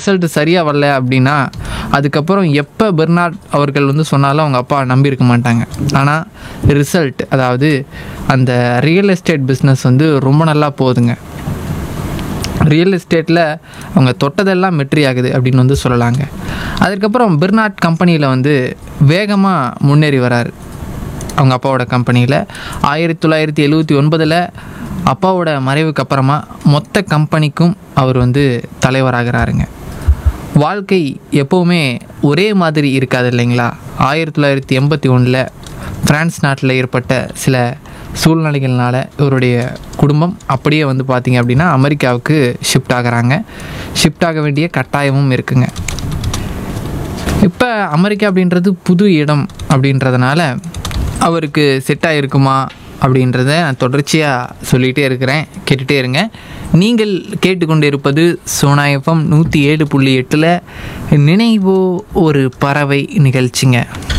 result சரியாக வரல அப்படின்னா அதுக்கப்புறம் எப்போ பெர்னார்ட் அவர்கள் வந்து சொன்னாலும் அவங்க அப்பா நம்பியிருக்க மாட்டாங்க ஆனால் ரிசல்ட் அதாவது அந்த ரியல் எஸ்டேட் பிஸ்னஸ் வந்து ரொம்ப நல்லா போகுதுங்க ரியல் எஸ்டேட்டில் அவங்க தொட்டதெல்லாம் வெற்றி ஆகுது அப்படின்னு வந்து சொல்லலாங்க அதுக்கப்புறம் பெர்னாட் கம்பெனியில் வந்து வேகமாக முன்னேறி வராரு அவங்க அப்பாவோட கம்பெனியில் ஆயிரத்தி தொள்ளாயிரத்தி எழுவத்தி ஒன்பதில் அப்பாவோட மறைவுக்கு அப்புறமா மொத்த கம்பெனிக்கும் அவர் வந்து தலைவராகிறாருங்க வாழ்க்கை எப்போவுமே ஒரே மாதிரி இருக்காது இல்லைங்களா ஆயிரத்தி தொள்ளாயிரத்தி எண்பத்தி ஒன்றில் பிரான்ஸ் நாட்டில் ஏற்பட்ட சில சூழ்நிலைகள்னால இவருடைய குடும்பம் அப்படியே வந்து பார்த்திங்க அப்படின்னா அமெரிக்காவுக்கு ஷிஃப்ட் ஆகுறாங்க ஷிஃப்ட் ஆக வேண்டிய கட்டாயமும் இருக்குங்க இப்போ அமெரிக்கா அப்படின்றது புது இடம் அப்படின்றதுனால அவருக்கு செட் ஆகிருக்குமா அப்படின்றத நான் தொடர்ச்சியாக சொல்லிகிட்டே இருக்கிறேன் கேட்டுகிட்டே இருங்க நீங்கள் கேட்டுக்கொண்டு இருப்பது சோனா எஃப்எம் நூற்றி ஏழு புள்ளி எட்டில் நினைவோ ஒரு பறவை நிகழ்ச்சிங்க